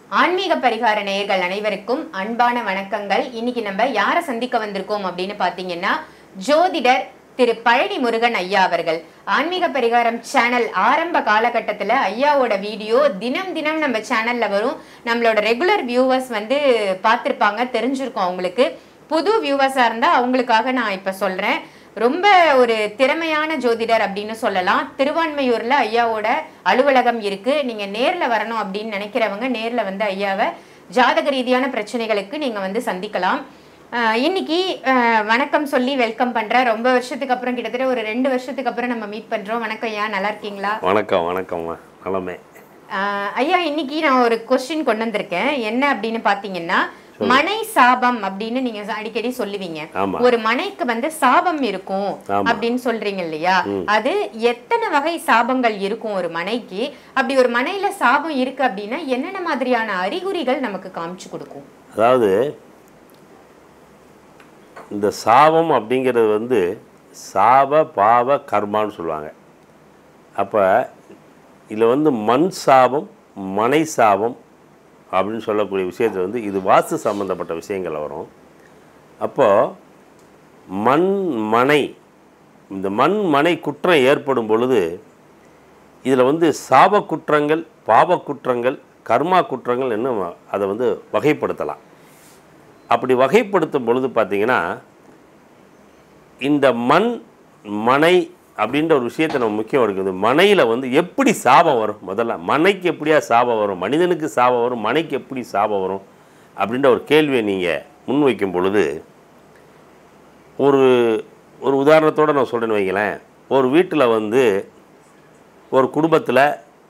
ஆன்மீக பரிகார நேயர்கள் அனைவருக்கும் அன்பான வணக்கங்கள் இன்னைக்கு நம்ம யாரை சந்திக்க வந்திருக்கோம் அப்படின்னு பாத்தீங்கன்னா ஜோதிடர் திரு பழனி முருகன் ஐயா அவர்கள் ஆன்மீக பரிகாரம் சேனல் ஆரம்ப காலகட்டத்துல ஐயாவோட வீடியோ தினம் தினம் நம்ம சேனல்ல வரும் நம்மளோட ரெகுலர் வியூவர்ஸ் வந்து பார்த்திருப்பாங்க தெரிஞ்சிருக்கும் அவங்களுக்கு புது வியூவர்ஸா இருந்தா அவங்களுக்காக நான் இப்ப சொல்றேன் ரொம்ப ஒரு திறமையான ஜோதிடர் அப்படின்னு சொல்லலாம் திருவான்மையூர்ல ஐயாவோட அலுவலகம் இருக்கு நீங்க நேர்ல வரணும் அப்படின்னு நினைக்கிறவங்க நேர்ல வந்து ஐயாவை ஜாதக ரீதியான பிரச்சனைகளுக்கு நீங்க வந்து சந்திக்கலாம் ஆஹ் இன்னைக்கு ஆஹ் வணக்கம் சொல்லி வெல்கம் பண்றேன் ரொம்ப வருஷத்துக்கு அப்புறம் கிட்டத்தட்ட ஒரு ரெண்டு வருஷத்துக்கு அப்புறம் நம்ம மீட் பண்றோம் வணக்கம் ஐயா நல்லா இருக்கீங்களா வணக்கம் வணக்கம்மா நலமே ஆஹ் ஐயா இன்னைக்கு நான் ஒரு கொஸ்டின் கொண்டு வந்திருக்கேன் என்ன அப்படின்னு பாத்தீங்கன்னா மனை சாபம் அப்படின்னு நீங்க அடிக்கடி சொல்லுவீங்க ஆமா. ஒரு மனைக்கு வந்து சாபம் இருக்கும் ஆமா. அப்படின்னு சொல்றீங்க இல்லையா அது எத்தனை வகை சாபங்கள் இருக்கும் ஒரு மனைக்கு அப்படி ஒரு மனையில சாபம் இருக்கு அப்படின்னா என்னென்ன மாதிரியான அறிகுறிகள் நமக்கு காமிச்சு கொடுக்கும் அதாவது இந்த சாபம் அப்படிங்கிறது வந்து சாப பாவ கர்மான்னு சொல்லுவாங்க அப்போ இதில் வந்து மண் சாபம் மனை சாபம் அப்படின்னு சொல்லக்கூடிய விஷயத்தில் வந்து இது வாஸ்து சம்மந்தப்பட்ட விஷயங்கள் வரும் அப்போது மண் மனை இந்த மண் மனை குற்றம் ஏற்படும் பொழுது இதில் வந்து சாப குற்றங்கள் பாவ குற்றங்கள் கர்மா குற்றங்கள் இன்னும் அதை வந்து வகைப்படுத்தலாம் அப்படி வகைப்படுத்தும் பொழுது பார்த்தீங்கன்னா இந்த மண் மனை அப்படின்ற ஒரு விஷயத்தை நம்ம முக்கியம் இருக்குது மனையில் வந்து எப்படி சாபம் வரும் முதல்ல மனைக்கு எப்படியா சாபம் வரும் மனிதனுக்கு சாபம் வரும் மனைக்கு எப்படி சாபம் வரும் அப்படின்ற ஒரு கேள்வியை நீங்கள் முன்வைக்கும் பொழுது ஒரு ஒரு உதாரணத்தோடு நான் சொல்கிறேன்னு வைங்களேன் ஒரு வீட்டில் வந்து ஒரு குடும்பத்தில்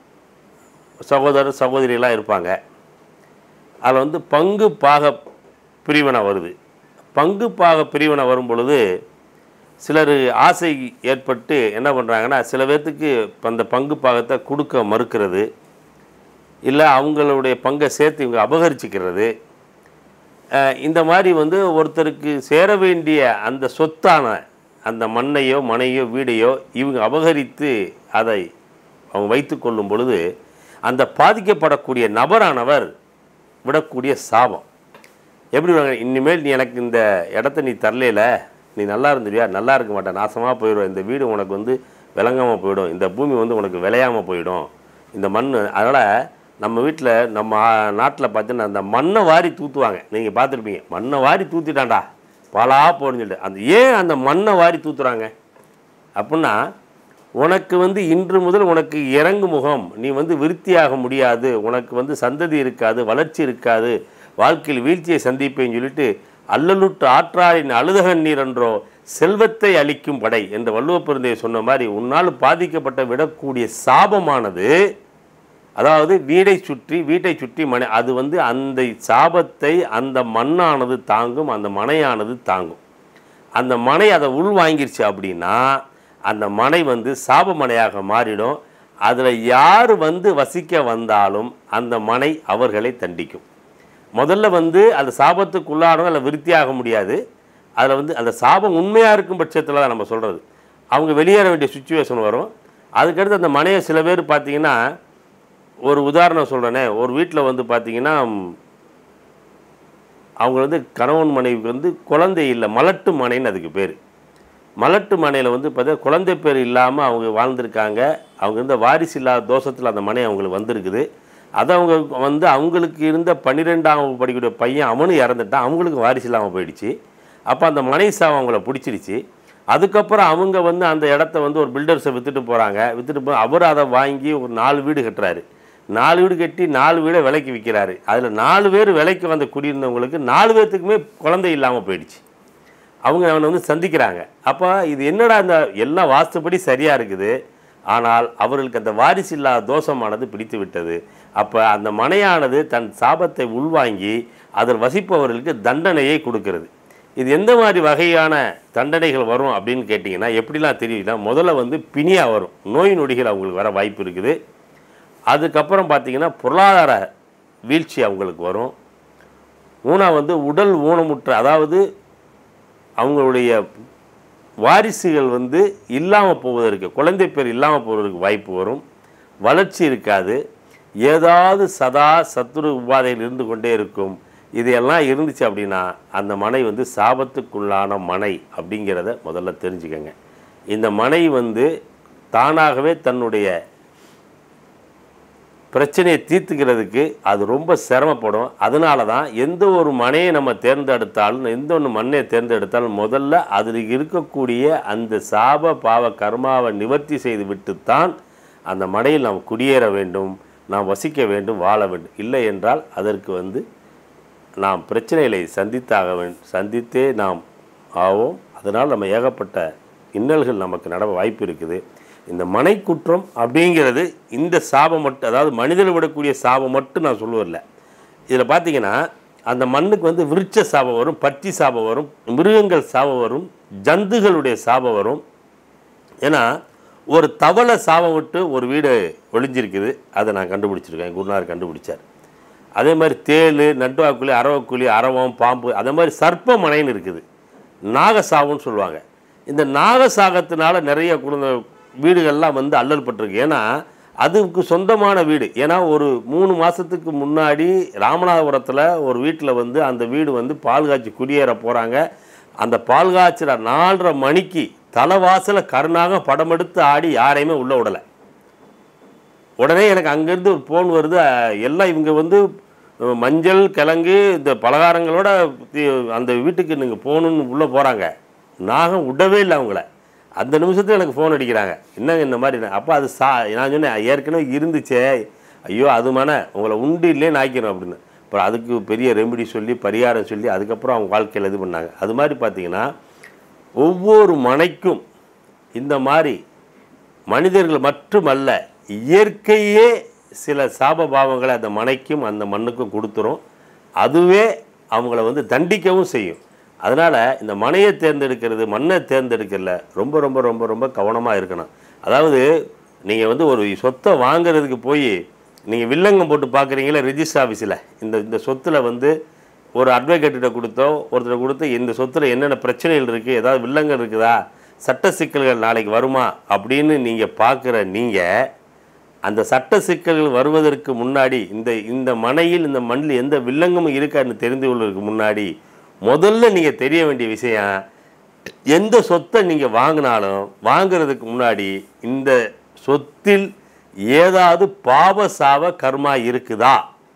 சகோதரர் சகோதரிகளாக இருப்பாங்க அதில் வந்து பங்கு பாக பிரிவினை வருது பங்கு பாக பிரிவினை வரும் பொழுது சிலர் ஆசை ஏற்பட்டு என்ன பண்ணுறாங்கன்னா சில பேர்த்துக்கு இப்ப அந்த பங்கு பாகத்தை கொடுக்க மறுக்கிறது இல்லை அவங்களுடைய பங்கை சேர்த்து இவங்க அபகரிச்சுக்கிறது அஹ் இந்த மாதிரி வந்து ஒருத்தருக்கு சேர வேண்டிய அந்த சொத்தான அந்த மண்ணையோ மனையோ வீடையோ இவங்க அபகரித்து அதை அவங்க வைத்து கொள்ளும் பொழுது அந்த பாதிக்கப்படக்கூடிய நபரானவர் விடக்கூடிய சாபம் எப்படி விடுவாங்க இனிமேல் நீ எனக்கு இந்த இடத்த நீ தரலையில நீ நல்லா இருந்துருவியா நல்லா இருக்க மாட்டேன் நாசமாக போயிடும் இந்த வீடு உனக்கு வந்து விளங்காமல் போயிடும் இந்த பூமி வந்து உனக்கு விளையாமல் போயிடும் இந்த மண் அதனால் நம்ம வீட்டில் நம்ம நாட்டில் பார்த்தீங்கன்னா அந்த மண்ணை வாரி தூத்துவாங்க நீங்கள் பார்த்துருப்பீங்க மண்ணை வாரி தூத்திட்டான்டா பாலா போடுன்னு சொல்லிட்டு அந்த ஏன் அந்த மண்ணை வாரி தூத்துறாங்க அப்படின்னா உனக்கு வந்து இன்று முதல் உனக்கு இறங்கு முகம் நீ வந்து விருத்தியாக முடியாது உனக்கு வந்து சந்ததி இருக்காது வளர்ச்சி இருக்காது வாழ்க்கையில் வீழ்ச்சியை சந்திப்பேன்னு சொல்லிட்டு அல்லலுற்று ஆற்றாரின் அழுதகன் நீர் என்றோ செல்வத்தை அளிக்கும் படை என்று வள்ளுவப் பெருந்தையை சொன்ன மாதிரி உன்னால் பாதிக்கப்பட்ட விடக்கூடிய சாபமானது அதாவது வீடை சுற்றி வீட்டை சுற்றி மனை அது வந்து அந்த சாபத்தை அந்த மண்ணானது தாங்கும் அந்த மனையானது தாங்கும் அந்த மனை அதை உள் வாங்கிருச்சு அப்படின்னா அந்த மனை வந்து சாப மனையாக மாறிடும் அதில் யார் வந்து வசிக்க வந்தாலும் அந்த மனை அவர்களை தண்டிக்கும் முதல்ல வந்து அந்த சாபத்துக்குள்ளானது அதில் விருத்தியாக முடியாது அதில் வந்து அந்த சாபம் உண்மையாக இருக்கும் பட்சத்தில் தான் நம்ம சொல்கிறது அவங்க வெளியேற வேண்டிய சுச்சுவேஷன் வரும் அதுக்கடுத்து அந்த மனையை சில பேர் பார்த்தீங்கன்னா ஒரு உதாரணம் சொல்கிறேனே ஒரு வீட்டில் வந்து பார்த்தீங்கன்னா அவங்க வந்து கணவன் மனைவிக்கு வந்து குழந்தை இல்லை மலட்டு மனைன்னு அதுக்கு பேர் மலட்டு மனையில் வந்து பார்த்தா குழந்தை பேர் இல்லாமல் அவங்க வாழ்ந்திருக்காங்க அவங்க இருந்த வாரிசு இல்லாத தோஷத்தில் அந்த மனை அவங்களுக்கு வந்திருக்குது அதை அவங்க வந்து அவங்களுக்கு இருந்த பன்னிரெண்டாம் வகுப்பு படிக்கக்கூடிய பையன் அவனும் இறந்துட்டான் அவங்களுக்கு வாரிசு இல்லாமல் போயிடுச்சு அப்போ அந்த மனை சாவு அவங்கள பிடிச்சிருச்சு அதுக்கப்புறம் அவங்க வந்து அந்த இடத்த வந்து ஒரு பில்டர்ஸை விற்றுட்டு போகிறாங்க விற்றுட்டு போ அவர் அதை வாங்கி ஒரு நாலு வீடு கட்டுறாரு நாலு வீடு கட்டி நாலு வீடை விலைக்கு விற்கிறாரு அதில் நாலு பேர் விலைக்கு வந்த குடியிருந்தவங்களுக்கு நாலு பேர்த்துக்குமே குழந்தை இல்லாமல் போயிடுச்சு அவங்க அவனை வந்து சந்திக்கிறாங்க அப்போ இது என்னடா இந்த எல்லாம் வாஸ்துப்படி சரியாக இருக்குது ஆனால் அவர்களுக்கு அந்த வாரிசு இல்லாத தோஷமானது பிடித்து விட்டது அப்போ அந்த மனையானது தன் சாபத்தை உள்வாங்கி அதில் வசிப்பவர்களுக்கு தண்டனையை கொடுக்கிறது இது எந்த மாதிரி வகையான தண்டனைகள் வரும் அப்படின்னு கேட்டிங்கன்னா எப்படிலாம் தெரியுதுன்னா முதல்ல வந்து பிணியா வரும் நோய் நொடிகள் அவங்களுக்கு வர வாய்ப்பு இருக்குது அதுக்கப்புறம் பார்த்தீங்கன்னா பொருளாதார வீழ்ச்சி அவங்களுக்கு வரும் மூணா வந்து உடல் ஊனமுற்ற அதாவது அவங்களுடைய வாரிசுகள் வந்து இல்லாமல் போவதற்கு குழந்தை பேர் இல்லாமல் போவதற்கு வாய்ப்பு வரும் வளர்ச்சி இருக்காது ஏதாவது சதா சத்துரு உபாதைகள் இருந்து கொண்டே இருக்கும் இதையெல்லாம் இருந்துச்சு அப்படின்னா அந்த மனை வந்து சாபத்துக்குள்ளான மனை அப்படிங்கிறத முதல்ல தெரிஞ்சுக்கங்க இந்த மனை வந்து தானாகவே தன்னுடைய பிரச்சனையை தீர்த்துக்கிறதுக்கு அது ரொம்ப சிரமப்படும் அதனால தான் எந்த ஒரு மனையை நம்ம தேர்ந்தெடுத்தாலும் எந்த ஒரு மண்ணையை தேர்ந்தெடுத்தாலும் முதல்ல அதில் இருக்கக்கூடிய அந்த சாப பாவ கர்மாவை நிவர்த்தி செய்து விட்டுத்தான் அந்த மனையில் நாம் குடியேற வேண்டும் நாம் வசிக்க வேண்டும் வாழ வேண்டும் இல்லை என்றால் அதற்கு வந்து நாம் பிரச்சனைகளை சந்தித்தாக வேண்டும் சந்தித்தே நாம் ஆவோம் அதனால் நம்ம ஏகப்பட்ட இன்னல்கள் நமக்கு நட வாய்ப்பு இருக்குது இந்த மனை குற்றம் அப்படிங்கிறது இந்த சாபம் மட்டும் அதாவது மனிதர் விடக்கூடிய சாபம் மட்டும் நான் சொல்லுவதில்ல இதில் பார்த்தீங்கன்னா அந்த மண்ணுக்கு வந்து விருட்ச சாபம் வரும் பட்டி சாபம் வரும் மிருகங்கள் சாபம் வரும் ஜந்துகளுடைய சாபம் வரும் ஏன்னா ஒரு தவளை சாபம் விட்டு ஒரு வீடு ஒளிஞ்சிருக்குது அதை நான் கண்டுபிடிச்சிருக்கேன் என் குருநாதர் கண்டுபிடிச்சார் அதே மாதிரி தேள் நட்டுவாக்குழி அரவக்குழி அரவம் பாம்பு அதே மாதிரி சர்ப்ப மனைன்னு இருக்குது நாகசாவுன்னு சொல்லுவாங்க இந்த நாகசாகத்தினால நிறைய குடும்ப வீடுகள்லாம் வந்து அல்லல் பட்டிருக்கு ஏன்னா அதுக்கு சொந்தமான வீடு ஏன்னா ஒரு மூணு மாதத்துக்கு முன்னாடி ராமநாதபுரத்தில் ஒரு வீட்டில் வந்து அந்த வீடு வந்து பால் காய்ச்சி குடியேற போகிறாங்க அந்த பால் காய்ச்சிற நாலரை மணிக்கு தலைவாசல கருணாக படம் எடுத்து ஆடி யாரையுமே உள்ளே விடலை உடனே எனக்கு அங்கேருந்து ஒரு ஃபோன் வருது அஹ், எல்லாம் இவங்க வந்து அஹ், மஞ்சள் கிழங்கு இந்த பலகாரங்களோட தி- அந்த வீட்டுக்கு நீங்கள் போகணுன்னு உள்ளே போகிறாங்க நாகம் விடவே இல்லை அவங்கள அந்த நிமிஷத்துல எனக்கு ஃபோன் அடிக்கிறாங்க என்னங்க இந்த மாதிரி அப்போ அது சா நான் சொன்னேன் ஏற்கனவே இருந்துச்சே ஐயோ அது மன உங்களை உண்டு இல்லையே நாய்க்கிறோம் அப்படின்னு அப்புறம் அதுக்கு பெரிய ரெமெடி சொல்லி பரிகாரம் சொல்லி அதுக்கப்புறம் அவங்க வாழ்க்கையில் இது பண்ணாங்க அது மாதிரி பார்த்தீங்கன்னா ஒவ்வொரு மனைக்கும் இந்த மாதிரி மனிதர்கள் மட்டுமல்ல இயற்கையே சில சாப பாவங்களை அந்த மனைக்கும் அந்த மண்ணுக்கும் கொடுத்துரும் அதுவே அவங்கள வந்து தண்டிக்கவும் செய்யும் அதனால் இந்த மனையை தேர்ந்தெடுக்கிறது மண்ணை தேர்ந்தெடுக்கிறதுல ரொம்ப ரொம்ப ரொம்ப ரொம்ப கவனமாக இருக்கணும் அதாவது நீங்கள் வந்து ஒரு சொத்தை வாங்குறதுக்கு போய் நீங்கள் வில்லங்கம் போட்டு பார்க்குறீங்களா ரிஜிஸ்டர் ஆஃபீஸில் இந்த இந்த சொத்தில் வந்து ஒரு அட்வொகேட்டிட்ட கொடுத்தோ ஒருத்தர் கொடுத்து இந்த சொத்தில் என்னென்ன பிரச்சனைகள் இருக்குது ஏதாவது வில்லங்கள் இருக்குதா சட்ட சிக்கல்கள் நாளைக்கு வருமா அப்படின்னு நீங்கள் பார்க்குற நீங்கள் அந்த சட்ட சிக்கல்கள் வருவதற்கு முன்னாடி இந்த இந்த மனையில் இந்த மண்ணில் எந்த வில்லங்கமும் இருக்கான்னு தெரிந்து கொள்வதற்கு முன்னாடி முதல்ல நீங்கள் தெரிய வேண்டிய விஷயம் எந்த சொத்தை நீங்கள் வாங்கினாலும் வாங்குறதுக்கு முன்னாடி இந்த சொத்தில் ஏதாவது பாவ சாவ கர்மா இருக்குதா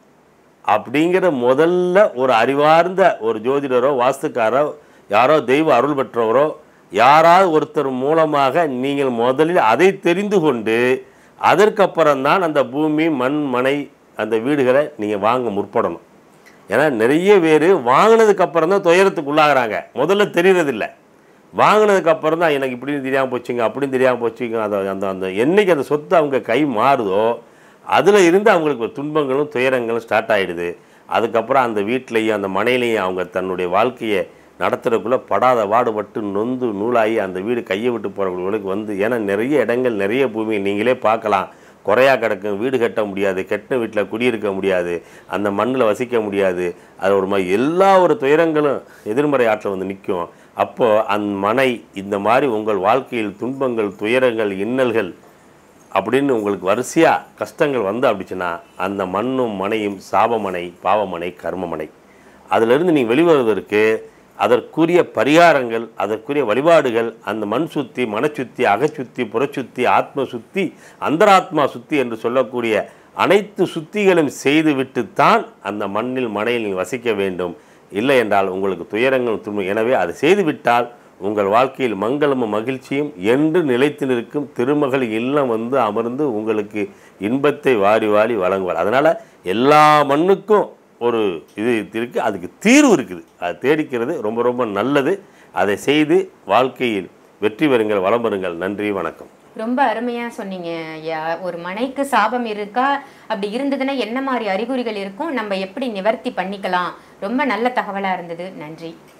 அப்படிங்கிற முதல்ல ஒரு அறிவார்ந்த ஒரு ஜோதிடரோ வாஸ்துக்காரோ யாரோ தெய்வ அருள் பெற்றவரோ யாராவது ஒருத்தர் மூலமாக நீங்கள் முதலில் அதை தெரிந்து கொண்டு அதற்கப்புறம்தான் அந்த பூமி மண் மனை அந்த வீடுகளை நீங்கள் வாங்க முற்படணும் ஏன்னா நிறைய பேர் வாங்கினதுக்கு அப்புறம் தான் துயரத்துக்கு உள்ளாகிறாங்க முதல்ல தெரியறதில்ல வாங்கினதுக்கு அப்புறம் தான் எனக்கு இப்படின்னு தெரியாமல் போச்சுங்க அப்படின்னு தெரியாமல் போச்சுங்க அந்த அந்த அந்த என்னைக்கு அந்த சொத்து அவங்க கை மாறுதோ அதில் இருந்து அவங்களுக்கு ஒரு துன்பங்களும் துயரங்களும் ஸ்டார்ட் ஆகிடுது அதுக்கப்புறம் அந்த வீட்லேயும் அந்த மனையிலையும் அவங்க தன்னுடைய வாழ்க்கையை நடத்துறதுக்குள்ளே படாத பாடுபட்டு நொந்து நூலாகி அந்த வீடு கையை விட்டு போகிறவங்களுக்கு வந்து ஏன்னா நிறைய இடங்கள் நிறைய பூமி நீங்களே பார்க்கலாம் குறையா கிடக்கும் வீடு கட்ட முடியாது கெட்ட வீட்டில் குடியிருக்க முடியாது அந்த மண்ணில் வசிக்க முடியாது அது ஒரு மாதிரி எல்லா ஒரு துயரங்களும் எதிர்மறை ஆற்றல் வந்து நிற்கும் அப்போது அந்த மனை இந்த மாதிரி உங்கள் வாழ்க்கையில் துன்பங்கள் துயரங்கள் இன்னல்கள் அப்படின்னு உங்களுக்கு வரிசையாக கஷ்டங்கள் வந்து அப்படிச்சுன்னா அந்த மண்ணும் மனையும் சாபமனை பாவமனை கர்மமனை அதிலிருந்து நீங்கள் வெளிவருவதற்கு அதற்குரிய பரிகாரங்கள் அதற்குரிய வழிபாடுகள் அந்த மண் சுத்தி மனச்சுத்தி அகச்சுத்தி புறச்சுத்தி ஆத்ம சுத்தி அந்தராத்மா சுத்தி என்று சொல்லக்கூடிய அனைத்து சுத்திகளும் செய்துவிட்டுத்தான் அந்த மண்ணில் மனையில் நீங்கள் வசிக்க வேண்டும் இல்லை என்றால் உங்களுக்கு துயரங்கள் துன்பம் எனவே அதை செய்துவிட்டால் உங்கள் வாழ்க்கையில் மங்களமும் மகிழ்ச்சியும் என்று நிலைத்து நிற்கும் திருமகள் இல்லம் வந்து அமர்ந்து உங்களுக்கு இன்பத்தை வாரி வாரி வழங்குவார் அதனால் எல்லா மண்ணுக்கும் ஒரு இது இருக்குது அதுக்கு தீர்வு இருக்குது அதை தேடிக்கிறது ரொம்ப ரொம்ப நல்லது அதை செய்து வாழ்க்கையில் வெற்றி பெறுங்கள் வளம் பெறுங்கள் நன்றி வணக்கம் ரொம்ப அருமையா சொன்னீங்க ஐயா ஒரு மனைக்கு சாபம் இருக்கா அப்படி இருந்ததுன்னா என்ன மாதிரி அறிகுறிகள் இருக்கும் நம்ம எப்படி நிவர்த்தி பண்ணிக்கலாம் ரொம்ப நல்ல தகவலா இருந்தது நன்றி